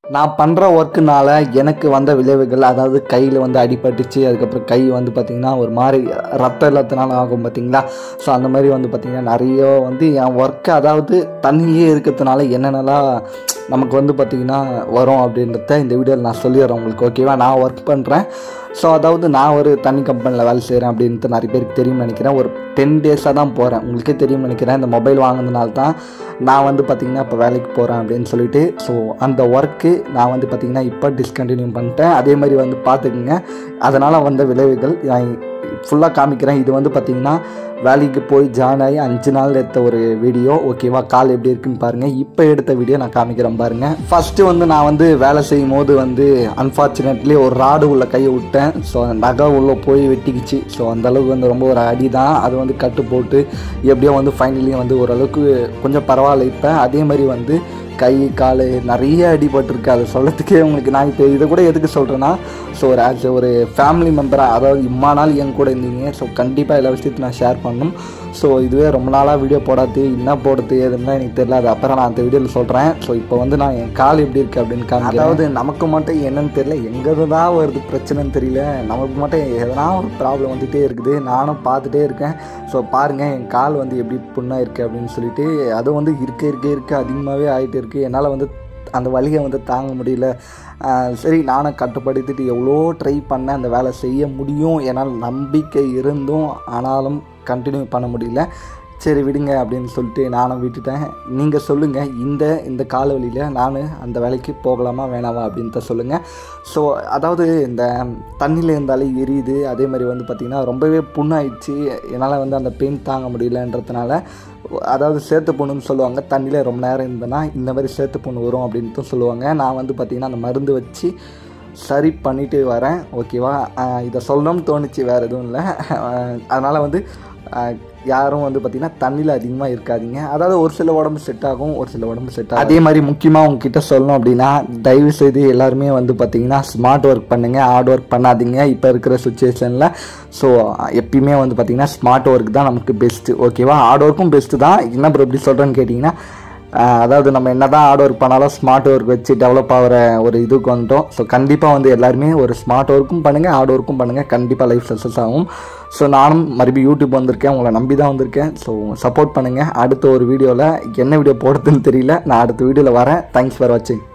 நான் பண்ணுற ஒர்க்குனால எனக்கு வந்த விளைவுகள் அதாவது கையில் வந்து அடிபட்டுச்சு அதுக்கப்புறம் கை வந்து பார்த்திங்கன்னா ஒரு மாதிரி ரத்தம் இல்லாதனால ஆகும் பார்த்தீங்களா ஸோ அந்த மாதிரி வந்து பார்த்திங்கன்னா நிறைய வந்து என் ஒர்க்கு அதாவது தண்ணியே இருக்கிறதுனால என்னென்னலாம் நமக்கு வந்து பார்த்திங்கன்னா வரும் அப்படின்றத இந்த வீடியோவில் நான் சொல்லிடுறேன் உங்களுக்கு ஓகேவா நான் ஒர்க் பண்ணுறேன் ஸோ அதாவது நான் ஒரு தண்ணி கம்பெனியில் வேலை செய்கிறேன் அப்படின்ட்டு நிறைய பேருக்கு தெரியும்னு நினைக்கிறேன் ஒரு டென் டேஸாக தான் போகிறேன் உங்களுக்கே தெரியும்னு நினைக்கிறேன் இந்த மொபைல் வாங்கினதுனால தான் நான் வந்து பார்த்திங்கன்னா இப்போ வேலைக்கு போகிறேன் அப்படின்னு சொல்லிட்டு ஸோ அந்த ஒர்க்கு நான் வந்து பார்த்திங்கன்னா இப்போ டிஸ்கண்டினியூ பண்ணிட்டேன் அதே மாதிரி வந்து பார்த்துக்குங்க அதனால் வந்த விளைவுகள் நான் ஃபுல்லாக காமிக்கிறேன் இது வந்து பார்த்திங்கன்னா வேலைக்கு போய் ஜாயின் ஆகி அஞ்சு நாள் எடுத்த ஒரு வீடியோ ஓகேவா கால் எப்படி இருக்குன்னு பாருங்கள் இப்போ எடுத்த வீடியோ நான் காமிக்கிறேன் பாருங்கள் ஃபஸ்ட்டு வந்து நான் வந்து வேலை செய்யும் போது வந்து அன்ஃபார்ச்சுனேட்லி ஒரு ராடு உள்ள கையை விட்டேன் ஸோ நகை உள்ளே போய் வெட்டிக்கிச்சு ஸோ அந்த அளவுக்கு வந்து ரொம்ப ஒரு அடி தான் அது வந்து கட்டு போட்டு எப்படியோ வந்து ஃபைனலி வந்து ஓரளவுக்கு கொஞ்சம் பரவாயில்ல இப்போ அதே மாதிரி வந்து கை கால் நிறைய அடிபட்டிருக்கு அதை சொல்கிறதுக்கே உங்களுக்கு நான் இப்போ இதை கூட எதுக்கு சொல்கிறேன்னா ஸோ ஒரு ஆஸ் ஒரு ஃபேமிலி மெம்பராக அதாவது இம்மா நாள் என் கூட இருந்தீங்க ஸோ கண்டிப்பாக எல்லா விஷயத்தையும் நான் ஷேர் பண்ணணும் ஸோ இதுவே ரொம்ப நாளாக வீடியோ போடாது என்ன போடுறது எதுன்னா எனக்கு தெரியல அது அப்புறம் நான் அந்த வீடியோவில் சொல்கிறேன் ஸோ இப்போ வந்து நான் என் கால் எப்படி இருக்குது அப்படின்னு காமி அதாவது நமக்கு மட்டும் என்னன்னு தெரியல எங்கே தான் வருது பிரச்சனைன்னு தெரியல நமக்கு மட்டும் எதனா ஒரு ப்ராப்ளம் வந்துகிட்டே இருக்குது நானும் பார்த்துட்டே இருக்கேன் ஸோ பாருங்கள் என் கால் வந்து எப்படி புண்ணாக இருக்குது அப்படின்னு சொல்லிட்டு அது வந்து இருக்க இருக்க இருக்க அதிகமாகவே ஆகிட்டு இருக்குது என்னால் வந்து அந்த வலியை வந்து தாங்க முடியல ஆஹ் சரி நானும் கட்டுப்படுத்திட்டு எவ்வளோ ட்ரை பண்ணேன் அந்த வேலை செய்ய முடியும் என்னால் நம்பிக்கை இருந்தும் ஆனாலும் கண்டினியூ பண்ண முடியல சரி விடுங்க அப்படின்னு சொல்லிட்டு நானும் விட்டுட்டேன் நீங்கள் சொல்லுங்கள் இந்த இந்த கால வழியில் நான் அந்த வேலைக்கு போகலாமா வேணாமா அப்படின்ட்டு சொல்லுங்கள் ஸோ அதாவது இந்த தண்ணியில் இருந்தாலே எரியுது அதே மாதிரி வந்து பார்த்திங்கன்னா ரொம்பவே புண்ணாயிடுச்சு என்னால் வந்து அந்த பெயின் தாங்க முடியலன்றதுனால அதாவது சேத்து புண்ணுன்னு சொல்லுவாங்க தண்ணியில் ரொம்ப நேரம் இருந்தேன்னா இந்த மாதிரி சேத்து புண்ணு வரும் அப்படின்ட்டு சொல்லுவாங்க நான் வந்து பார்த்திங்கன்னா அந்த மருந்து வச்சு சரி பண்ணிட்டு வரேன் ஓகேவா ஆஹ் இதை சொல்லணும்னு தோணுச்சு வேறு எதுவும் இல்லை அதனால் வந்து ஆஹ் யாரும் வந்து பார்த்திங்கன்னா தண்ணியில் அதிகமாக இருக்காதீங்க அதாவது ஒரு சில உடம்பு செட் ஆகும் ஒரு சில உடம்பு செட் ஆகும் அதே மாதிரி முக்கியமாக உங்ககிட்ட சொல்லணும் அப்படின்னா தயவு செய்து எல்லாருமே வந்து பார்த்திங்கன்னா ஸ்மார்ட் ஒர்க் பண்ணுங்கள் ஹார்ட் ஒர்க் பண்ணாதீங்க இப்போ இருக்கிற சுச்சுவேஷனில் ஸோ எப்பயுமே வந்து பார்த்திங்கன்னா ஸ்மார்ட் ஒர்க் தான் நமக்கு பெஸ்ட்டு ஓகேவா ஹார்ட் ஒர்க்கும் பெஸ்ட்டு தான் என்ன ப்ரோ எப்படி சொல்கிறேன்னு கேட்டிங்கன்னா ஆஹ் அதாவது நம்ம என்ன தான் ஹார்ட் ஒர்க் பண்ணாலும் ஸ்மார்ட் ஒர்க் வச்சு டெவலப் ஆகிற ஒரு இதுக்கு வந்துட்டோம் ஸோ கண்டிப்பாக வந்து எல்லாருமே ஒரு ஸ்மார்ட் ஒர்க்கும் பண்ணுங்கள் ஹார்ட் ஒர்க்கும் பண்ணுங்கள் கண்டிப்பாக லைஃப் சக்ஸஸ் ஆகும் ஸோ நானும் மறுபடியும் யூடியூப் வந்திருக்கேன் உங்களை நம்பி தான் வந்திருக்கேன் ஸோ சப்போர்ட் பண்ணுங்கள் அடுத்த ஒரு வீடியோவில் என்ன வீடியோ போடுறதுன்னு தெரியல நான் அடுத்த வீடியோவில் வரேன் தேங்க்ஸ் ஃபார் வாட்சிங்